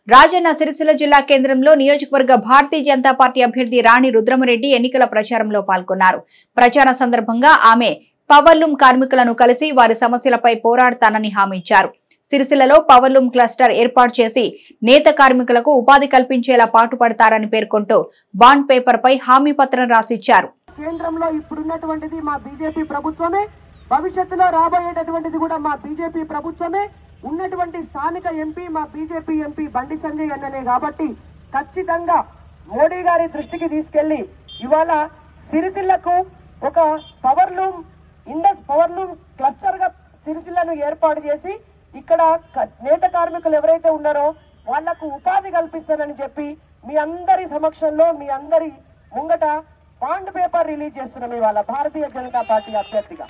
రాజన్న సిరిసిల్ల జిల్లా కేంద్రంలో నియోజకవర్గ భారతీయ జనతా పార్టీ అభ్యర్థి రాణి రుద్రమరెడ్డి ఎన్నికల ప్రచారంలో పాల్గొన్నారు ప్రచార సందర్భంగా ఆమె పవర్లూమ్ కార్మికులను కలిసి వారి సమస్యలపై పోరాడతానని హామీ ఇచ్చారు సిరిసిల్లలో పవర్లూమ్ క్లస్టర్ ఏర్పాటు చేసి నేత కార్మికులకు ఉపాధి కల్పించేలా పాటుపడతారని పేర్కొంటూ బాండ్ పేపర్ పై హామీ పత్రం రాసిచ్చారు కేంద్రంలో ఇప్పుడున్నటువంటిది మా బీజేపీ ప్రభుత్వమే భవిష్యత్తులో రాబోయేటటువంటిది కూడా మా బీజేపీ ప్రభుత్వమే ఉన్నటువంటి స్థానిక ఎంపీ మా బీజేపీ ఎంపీ బండి సంజయ్ అన్ననే కాబట్టి ఖచ్చితంగా మోడీ గారి దృష్టికి తీసుకెళ్లి ఇవాళ సిరిసిల్లకు ఒక పవర్ లూమ్ ఇండస్ పవర్ లూమ్ క్లస్టర్ గా సిరిసిల్లను ఏర్పాటు చేసి ఇక్కడ క- నేత కార్మికులు ఎవరైతే ఉన్నారో వాళ్లకు ఉపాధి కల్పిస్తానని చెప్పి మీ అందరి సమక్షంలో మీ అందరి ముంగట బాండ్ పేపర్ రిలీజ్ చేస్తున్నాం ఇవాళ భారతీయ జనతా పార్టీ అభ్యర్థిగా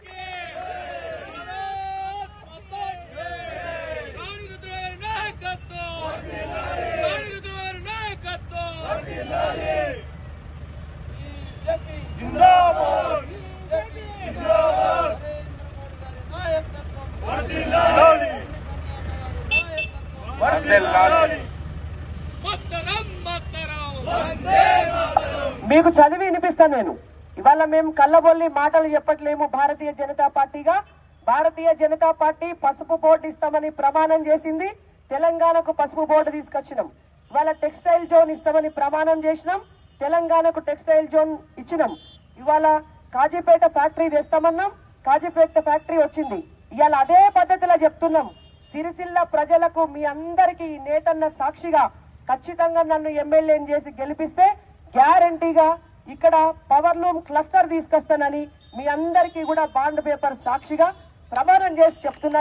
మీకు చదివి వినిపిస్తాను నేను ఇవాళ మేము కళ్ళబొల్లి మాటలు చెప్పట్లేము భారతీయ జనతా పార్టీగా భారతీయ జనతా పార్టీ పసుపు బోర్డు ఇస్తామని ప్రమాణం చేసింది తెలంగాణకు పసుపు బోర్డు తీసుకొచ్చినాం ఇవాళ టెక్స్టైల్ జోన్ ఇస్తామని ప్రమాణం చేసినాం తెలంగాణకు టెక్స్టైల్ జోన్ ఇచ్చినాం ఇవాళ కాజీపేట ఫ్యాక్టరీ తెస్తామన్నాం కాజీపేట ఫ్యాక్టరీ వచ్చింది ఇవాళ అదే పద్ధతిలో చెప్తున్నాం సిరిసిల్ల ప్రజలకు మీ అందరికీ ఈ నేతన్న సాక్షిగా ఖచ్చితంగా నన్ను ఎమ్మెల్యేని చేసి గెలిపిస్తే గ్యారంటీగా ఇక్కడ పవర్ లూమ్ క్లస్టర్ తీసుకొస్తానని మీ అందరికీ కూడా బాండ్ పేపర్ సాక్షిగా ప్రమాణం చేసి చెప్తున్నా